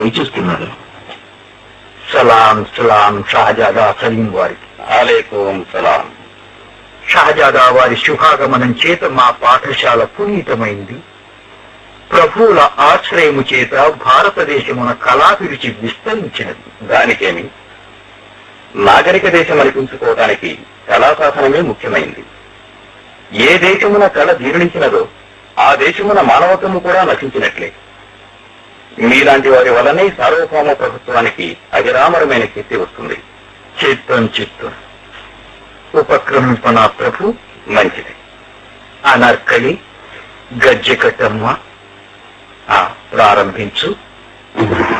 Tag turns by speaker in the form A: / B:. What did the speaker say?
A: చూస్తున్నారు
B: సలాం సలాం షహజాదా సలీం వారికి
A: ఆలేకుం సలాం
B: షహజాదా వారి శుభాగమనం చేత మా పాఠశాల పునీతమైంది ప్రభువుల ఆశ్రయము చేత భారతదేశమున కళాభిరుచి విస్తరించినది
A: దానికేమి నాగరిక దేశం అనిపించుకోవడానికి కళాశాసనమే ముఖ్యమైంది ఏ దేశమున కళ జీర్ణించినదో ఆ దేశమున మానవత్వము కూడా నశించినట్లే మీలాంటి వారి వల్లనే సార్వభౌమ ప్రభుత్వానికి అవిరామరమైన కీర్తి వస్తుంది
B: చిత్తం చిత్తం ఉపక్రమింపన ప్రభు
A: మంచిది
B: అనర్కలి గజ్జెకట్టమ్మ ఆ, ప్రారంభించు